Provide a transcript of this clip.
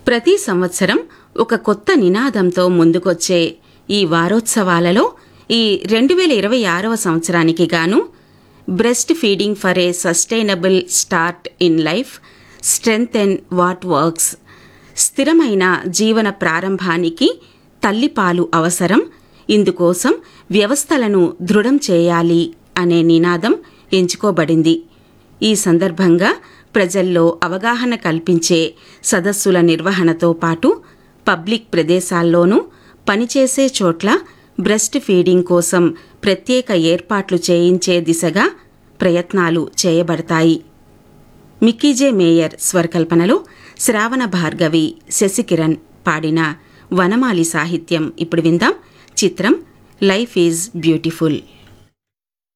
ప్రతి సంవత్సరం ఒక కొత్త నినాదంతో ముందుకొచ్చే ఈ వారోత్సవాలలో ఈ రెండు వేల ఇరవై ఆరవ సంవత్సరానికి గాను breastfeeding for a sustainable start in life strength and what works స్థిరమైన జీవన ప్రారంభానికి తల్లిపాలు అవసరం ఇందుకోసం వ్యవస్థలను దృఢం చేయాలి అనే నినాదం ఎంచుకోబడింది ఈ సందర్భంగా ప్రజల్లో అవగాహన కల్పించే సదస్సుల నిర్వహణతో పాటు పబ్లిక్ ప్రదేశాల్లోనూ పనిచేసే చోట్ల బ్రెస్ట్ ఫీడింగ్ కోసం ప్రత్యేక ఏర్పాట్లు చేయించే దిశగా ప్రయత్నాలు చేయబడతాయి మిక్కీజే మేయర్ స్వరకల్పనలో శ్రావణ భార్గవి శశికిరణ్ పాడిన వనమాలి సాహిత్యం ఇప్పుడు విందాం చిత్రం లైఫ్ ఈజ్ బ్యూటిఫుల్